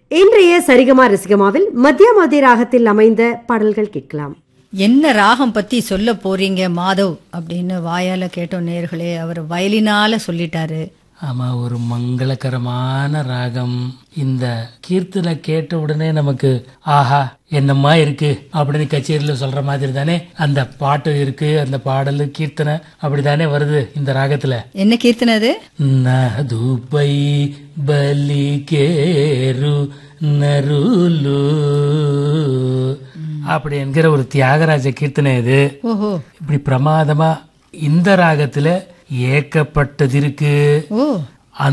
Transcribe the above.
இன்றைய சரிகமா ரசிகமாவில் மத்திய மத்திய ராகத்தில் அமைந்த பாடல்கள் கேட்கலாம் என்ன ராகம் பத்தி சொல்ல போறீங்க மாதவ் அப்படின்னு வாயால கேட்டோம் நேர்களே அவர் வயலினால சொல்லிட்டாரு ஆமா ஒரு மங்களகரமான ராகம் இந்த கீர்த்தனை கேட்ட உடனே நமக்கு ஆஹா என்னம்மா இருக்கு அப்படின்னு கச்சேரியில சொல்ற மாதிரி தானே அந்த பாட்டு இருக்கு அந்த பாடல் கீர்த்தனை அப்படிதானே வருது இந்த ராகத்துல என்ன கீர்த்தனை அது నదుపై బలికేరు నరులు அப்படி என்கிற ஒரு தியாகராஜ கீர்த்தனை இது ஓஹோ இப்படி பிரமாதமா இந்த ராகத்துல ஏக்கப்பட்டது இருக்கு ஓ